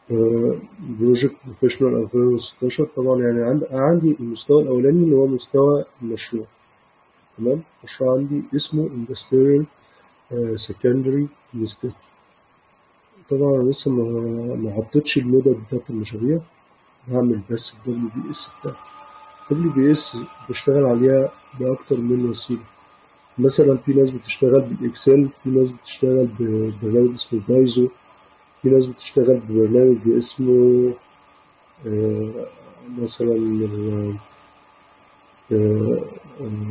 بروجكت بروفيشنال 2016 طبعا يعني عند عندي المستوى الاولاني اللي هو مستوى المشروع تمام مشروع عندي اسمه اندستريال سكندري انستيتيوت طبعا أنا لسه ما ما حطيتش المدد بتاعت المشاريع هعمل بس الدبليو بي اس بتاعتي الدبليو بي اس بشتغل عليها بأكتر من وسيلة مثلا في ناس بتشتغل بالإكسل في ناس بتشتغل ببرنامج اسمه بايزو في ناس بتشتغل ببرنامج اسمه آه، مثلا ال- آه، آه،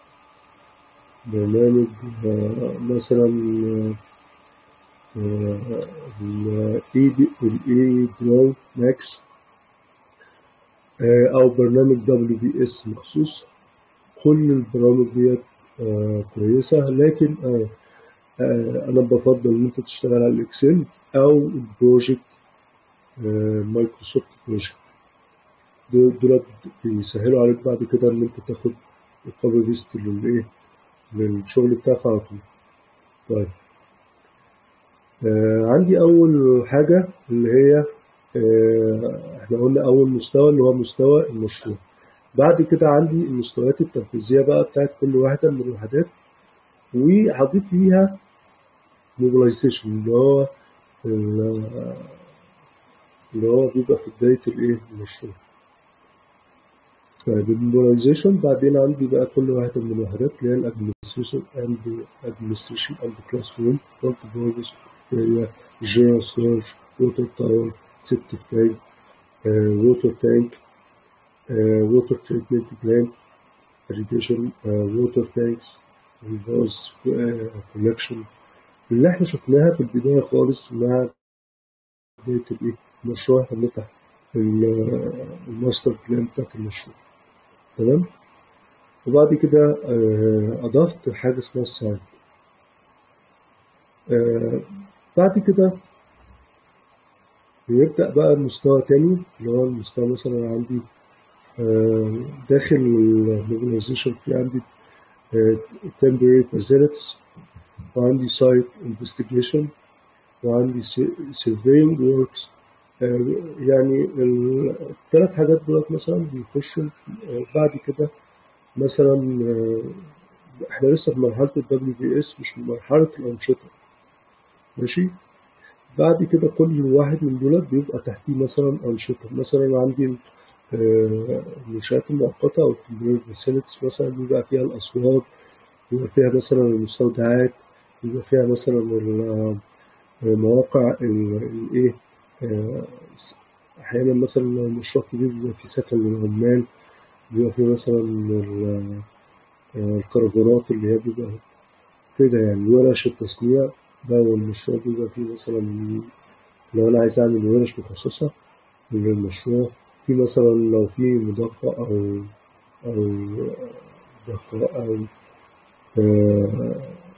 برنامج آه، مثلا الاي الاي درو ماكس آه، او برنامج دبليو بي اس مخصوص كل البرامج ديت آه، كويسة لكن آه، آه، أنا بفضل إن أنت تشتغل على الإكسل أو البروجكت آه، مايكروسوفت بروجكت دول دول بيسهلوا عليك بعد كده إن أنت تاخد الكوبي بيست للإيه للشغل بتاعك على طول طيب آه، عندي أول حاجة اللي هي آه، إحنا قلنا أول مستوى اللي هو مستوى المشروع بعد كده عندي المستويات التنفيذية بقى بتاعت كل واحدة من الوحدات وهضيف ليها موبيلايزيشن اللي هو ال- اللي هو بيبقى في بداية الإيه المشروع طيب الموبيلايزيشن بعدين عندي بقى كل واحدة من الوحدات اللي هي الادمنستريشن اند ادمنستريشن اند كلاس روم فرونت بورجز جيرا سيرش ووتر تاور سيبتك تانك ووتر تانك ووتر تريتمنت بلانت irrigation ووتر تانكس ريفرس كولكشن اللي احنا شفناها في البداية خالص مع بداية الايه المشروع احنا بنفتح ال- الماستر بلان بتاعت المشروع تمام وبعد كده آه، أضفت حاجة اسمها السايت آه، بعد كده بيبدأ بقى المستوى تاني اللي هو المستوى مثلا عندي آه، داخل الموبيلايزيشن في عندي آه، temporary facilities وعندي site investigation وعندي surveying works آه، يعني الثلاث حاجات دولت مثلا بيخشوا آه، بعد كده مثلا آه، احنا لسه في مرحلة ال WBS مش في مرحلة الأنشطة ماشي بعد كده كل واحد من دولت بيبقى تحتيه مثلا أنشطة مثلا عندي آه، المنشآت المؤقتة أو التمرير فاسيلتيز مثلا بيبقى فيها الأسواق بيبقى فيها مثلا المستودعات بيبقى فيها مثلا ال- مواقع ال- الإيه آه، أحيانا مثلا لو مشروع كبير بيبقى فيه سكن للعمال بيبقى فيه مثلا ال- آه، الكرفانات اللي هي بيبقى كده يعني ورش التصنيع ده والمشروع بيبقى فيه مثلا لو أنا عايز أعمل ورش مخصصة للمشروع في مثلا لو في مضافة أو أو ضفة أو آه،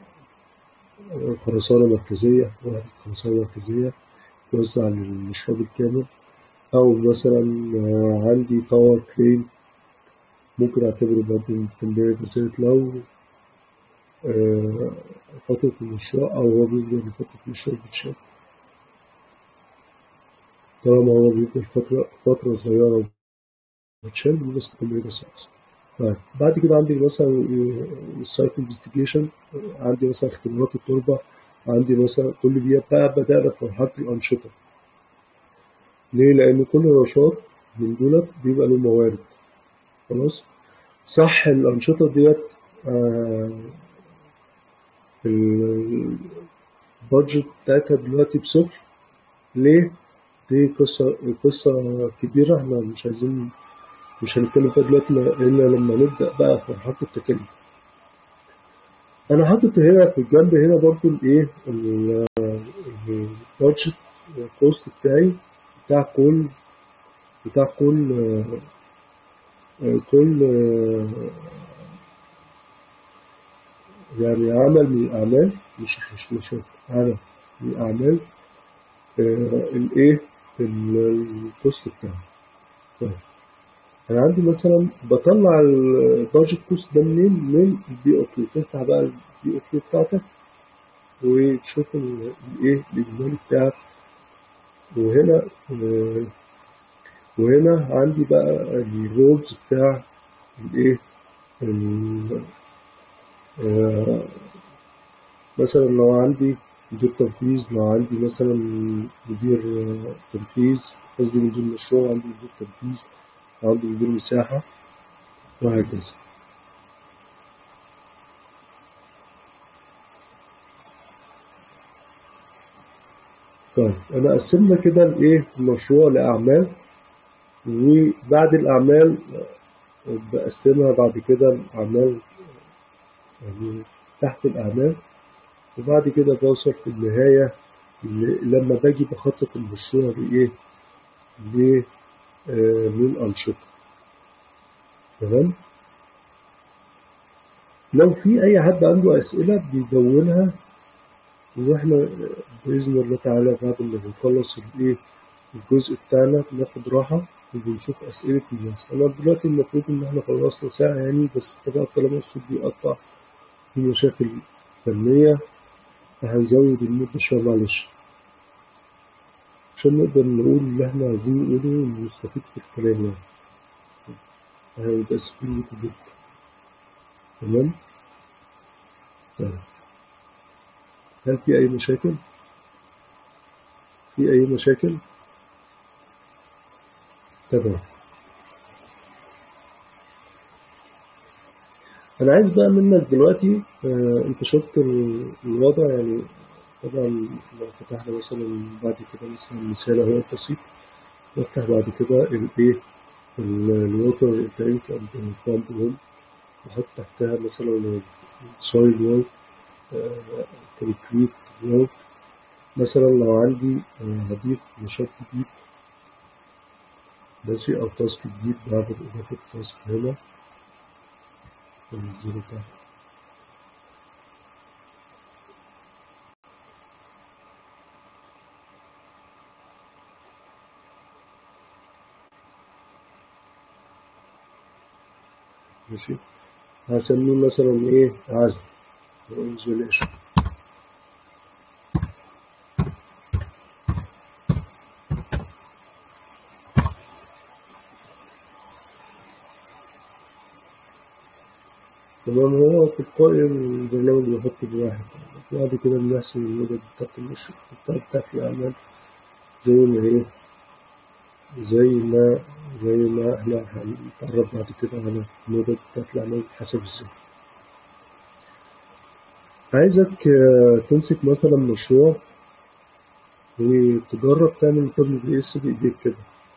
خرسانة مركزية وحدة خرسانة مركزية توزع للمشروع بالكامل أو مثلا آه، عندي تاور كرين ممكن أعتبره برضه تمبيري بسيط لو آه، فترة المشروع أو هو بيبدأ بفترة المشروع بتشال طالما هو بيبدأ فترة فترة صغيرة بتشال بيبقى اسمه تمبيري بسيط طيب بعد كده عندي مثلا السايت انفستيجيشن عندي مثلا اختبارات التربة عندي مثلا كل دي بقى بدأنا في مرحلة الأنشطة ليه؟ لأن كل نشاط من دولت بيبقى له موارد خلاص صح الأنشطة ديت آه، ال- البادجت بتاعتها دلوقتي بصفر ليه؟ دي قصة قصة كبيرة احنا مش عايزين مش هنتكلم فيها دلوقتي إلا لما نبدأ بقى في مرحلة التكاليف أنا حاطط هنا في الجنب هنا برضو الإيه ال- البادجت الكوست بتاعي بتاع كل بتاع كل آه، كل آه، يعني عمل من الأعمال مش مش مش عمل من الأعمال آه، الإيه ال- الكوست بتاعه طيب أنا عندي مثلا بطلع البادجت كوست ده منين؟ من البي أو كيو تفتح بقى البي أو كيو بتاعتك وتشوف ال- الإيه الإجمالي بتاعك وهنا آه، وهنا عندي بقى الرولز بتاع الايه ال- آه، مثلا لو عندي مدير تنفيذ لو عندي مثلا مدير آه، تنفيذ قصدي مدير مشروع عندي مدير تنفيذ عندي مدير مساحة وهكذا طيب أنا قسمنا كده الإيه المشروع لأعمال وبعد الأعمال آه، بقسمها بعد كده الأعمال يعني تحت الأعمال وبعد كده بوصل في النهاية ل- لما باجي بخطط المشروع لإيه؟ ل- آه، للأنشطة تمام؟ لو في أي حد عنده أسئلة بيدونها وإحنا بإذن الله تعالى بعد ما بنخلص الإيه الجزء بتاعنا بناخد راحة وبنشوف أسئلة الناس أنا دلوقتي المفروض إن إحنا خلصنا ساعة يعني بس طبعا طالما الصوت بيقطع في مشاكل فنية فهنزود المدة شوية معلش عشان نقدر نقول اللي إحنا عايزين نقوله ونستفيد في الكلام يعني إحنا متأسفين لكم جدا تمام؟ طيب هل في أي مشاكل؟ في أي مشاكل؟ تمام أنا عايز بقى منك دلوقتي آه، أنت شفت ال- الوضع يعني طبعا لو فتحنا مثلا بعد كده مثلا مثال أهو بسيط نفتح بعد كده الإيه الووتر تانك أند بامب هول نحط تحتها مثلا السويل وول كونكريت وول مثلا لو عندي آه، هضيف نشاط جديد ماشي أو تاسك جديد بعمل إضافة تاسك هنا وأنزله تحت ماشي هسميه مثلا إيه عزل وإنزوليشن تمام هو تلقائي البرنامج بيحط بواحد بعد كده بنحسب المدة بتاعت المشروع بتاعت بتاعت الأعمال زي ما هي زي ما زي ما احنا هنتعرف بعد كده على المدة بتاعت الأعمال بتتحسب ازاي عايزك آه، تمسك مثلا مشروع وتجرب تعمل دبليو بي اس بإيديك كده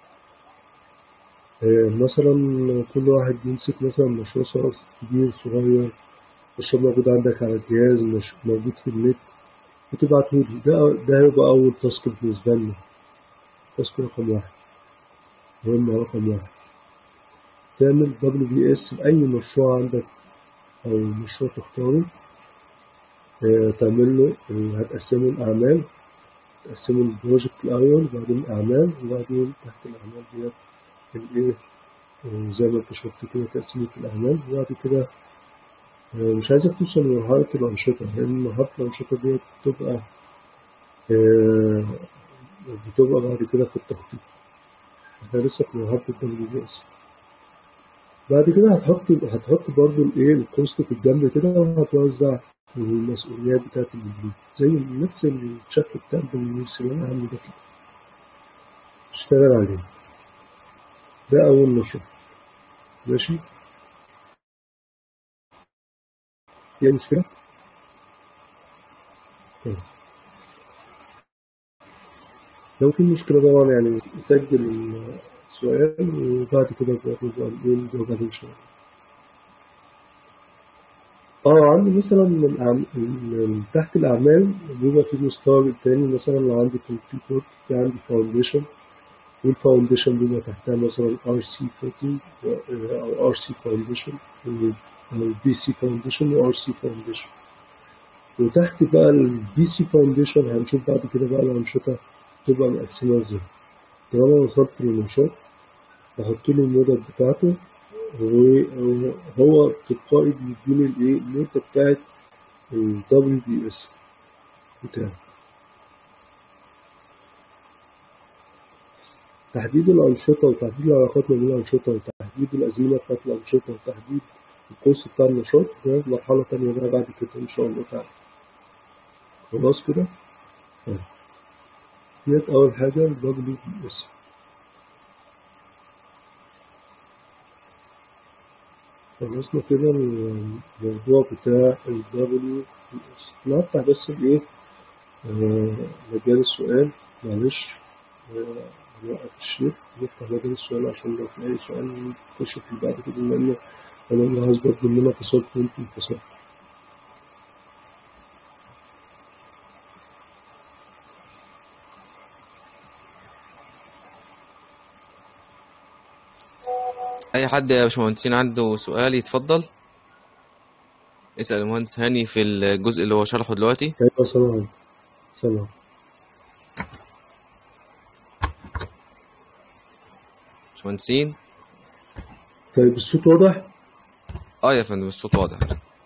آه، مثلا كل واحد يمسك مثلا مشروع سواء كبير صغير مشروع موجود عندك على الجهاز مش موجود في النت وتبعتهولي ده ده هيبقى أول تاسك بالنسبة لنا تاسك رقم واحد مهمة رقم واحد تعمل دبليو بي اس لأي مشروع عندك أو مشروع تختاره آه، تعمل له آه، هتقسمه الأعمال تقسمه البروجكت الأول وبعدين الأعمال وبعدين تحت الأعمال ديت الإيه آه، زي ما أنت شفت كده تقسيمة الأعمال وبعد كده آه، مش عايزك توصل لمرحلة الأنشطة لأن مرحلة الأنشطة ديت بتبقى آه، بتبقى بعد كده في التخطيط احنا لسه في مرحلة الدبليو بي اس بعد كده هتحط هتحط برضو الايه الكوست في الجنب كده وهتوزع المسؤوليات بتاعت المدير زي نفس الشكل بتاع الدبليو اس اللي انا عامله ده كده اشتغل عليه ده أول مشروع ماشي في أي مشكلة؟ طيب لو في مشكلة طبعا يعني سجل السؤال وبعد كده بقى ايه نجاوب عليه إن شاء الله. اه عندي مثلا من الأعم... من تحت الأعمال بيبقى في مستوى تاني مثلا لو عندي كونكريت ورك في عندي فاونديشن والفاونديشن بيبقى تحتها مثلا ار سي فوتنج او ار سي فاونديشن او بي سي فاونديشن وار سي فاونديشن وتحت بقى البي سي فاونديشن هنشوف بعد كده بقى الأنشطة تبقى مقسمة ازاي طالما وصلت للنشاط بحط له المدة بتاعته وهو تلقائي بيديني الايه النقطة بتاعت ال WBS بتاعه تحديد الأنشطة وتحديد العلاقات ما بين الأنشطة وتحديد الأزمنة بتاعت الأنشطة وتحديد القوس بتاع النشاط ده مرحلة تانية بقى بعد كده إن شاء الله تعالى خلاص كده؟ طيب ديت أول حاجة ال WBS خلصنا كده الموضوع بتاع ال WBS نفتح بس الإيه آه، مجال السؤال معلش آه، نوقف الشير نفتح مجال السؤال عشان لو في أي سؤال نخش في بعد كده لأن أنا اللي هظبط مننا فصلت وأنتم فصلت أي حد يا باشمهندسين عنده سؤال يتفضل اسأل المهندس هاني في الجزء اللي هو شرحه دلوقتي أيوة سلام سلام باشمهندسين طيب الصوت واضح؟ اه يا فندم الصوت واضح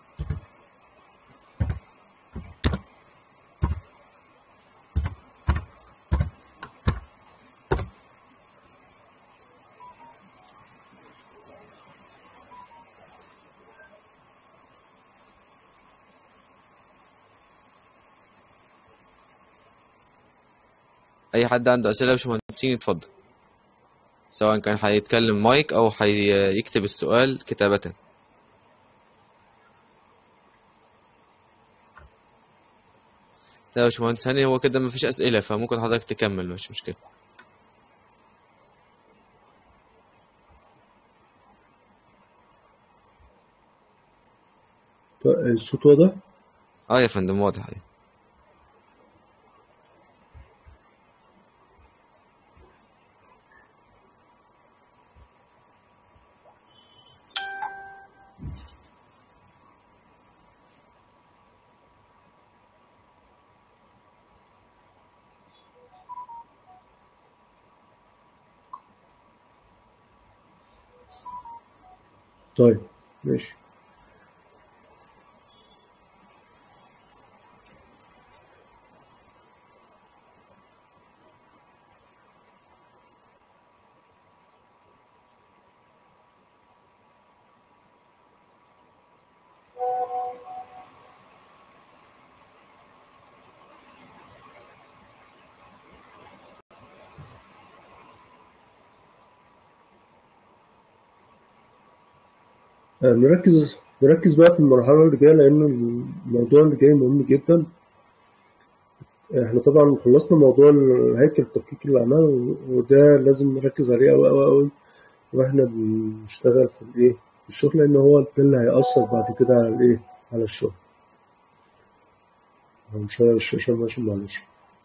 أي حد عنده أسئلة يا باشمهندسين يتفضل سواء كان هيتكلم مايك أو هيكتب السؤال كتابة طيب يا باشمهندس هاني هو كده مفيش أسئلة فممكن حضرتك تكمل مش مشكلة طيب الصوت واضح؟ اه يا فندم واضح أيوة. طيب ماشي آه، نركز نركز بقى في المرحلة اللي جاية لأن الموضوع اللي جاي مهم جدا احنا طبعا خلصنا موضوع الهيكل التفكيك الأعمال وده لازم نركز عليه أوي أوي أوي واحنا بنشتغل في الإيه في الشغل لأن هو ده اللي هيأثر بعد كده على الإيه على الشغل هنشغل الشاشة ماشي معلش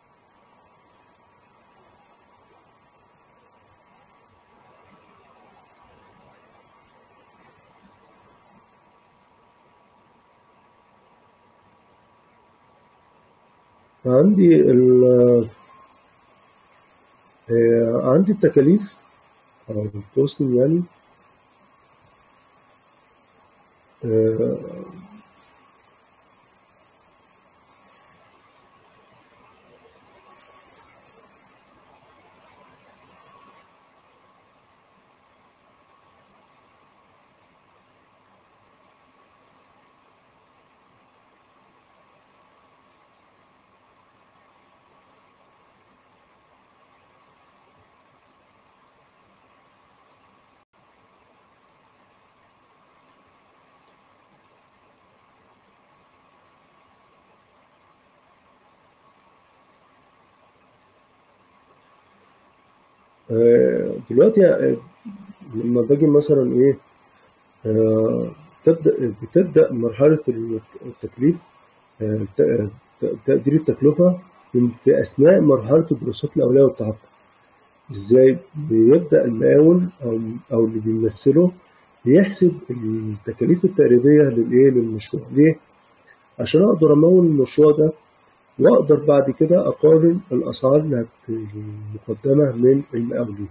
عندي ال آه، عندي التكاليف أو الكوستنج يعني آه، آه، دلوقتي آه، لما باجي مثلا ايه آه، تبدا بتبدا مرحله التكليف آه، ت- ت- تقدير التكلفه في في اثناء مرحله الدراسات الاوليه والتعاقد ازاي بيبدا المقاول او او اللي بيمثله بيحسب التكاليف التقريبيه للايه للمشروع ليه عشان اقدر امول المشروع ده واقدر بعد كده اقارن الاسعار اللي هت- المقدمه من المقاولين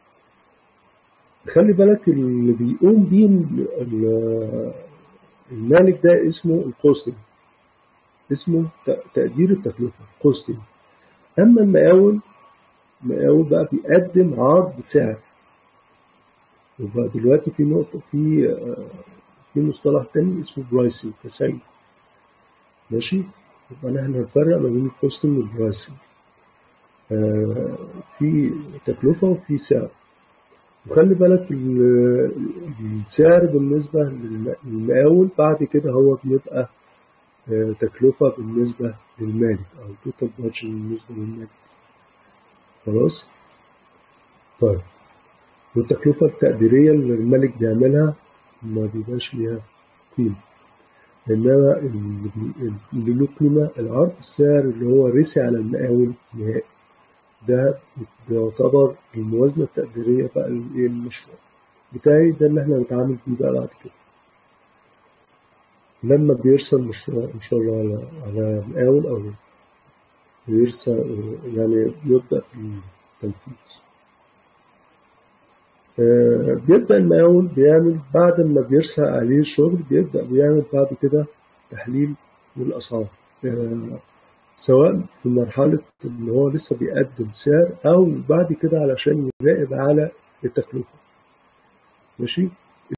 خلي بالك اللي بيقوم بيه ال- ال- المالك ده اسمه الكوستنج اسمه ت- تقدير التكلفه كوستنج اما المقاول المقاول بقى بيقدم عرض سعر وبقى دلوقتي في نقطة في آه، في مصطلح تاني اسمه برايسنج تسعير ماشي يبقى احنا هنفرق ما بين الكوستنج والبرايسنج آه، في تكلفة وفي سعر وخلي بالك ال- السعر بالنسبة للم- للمقاول بعد كده هو بيبقى آه، تكلفة بالنسبة للمالك أو توتال بادجت بالنسبة للمالك خلاص طيب والتكلفة التقديرية اللي الملك بيعملها ما بيبقاش ليها قيمة إنما اللي بي- اللي له قيمة العرض السعر اللي هو رسي على المقاول نهائي ده بيعتبر الموازنة التقديرية بقى لإيه المشروع بتاعي ده اللي احنا هنتعامل فيه بقى بعد كده لما بيرسل مشروع إن شاء الله على على مقاول أو يرسل يعني يبدأ في التنفيذ آه، بيبدأ المقاول بيعمل بعد ما بيرسل عليه الشغل بيبدأ بيعمل بعد كده تحليل للأسعار آه، سواء في مرحلة إن هو لسه بيقدم سعر أو بعد كده علشان يراقب على التكلفة ماشي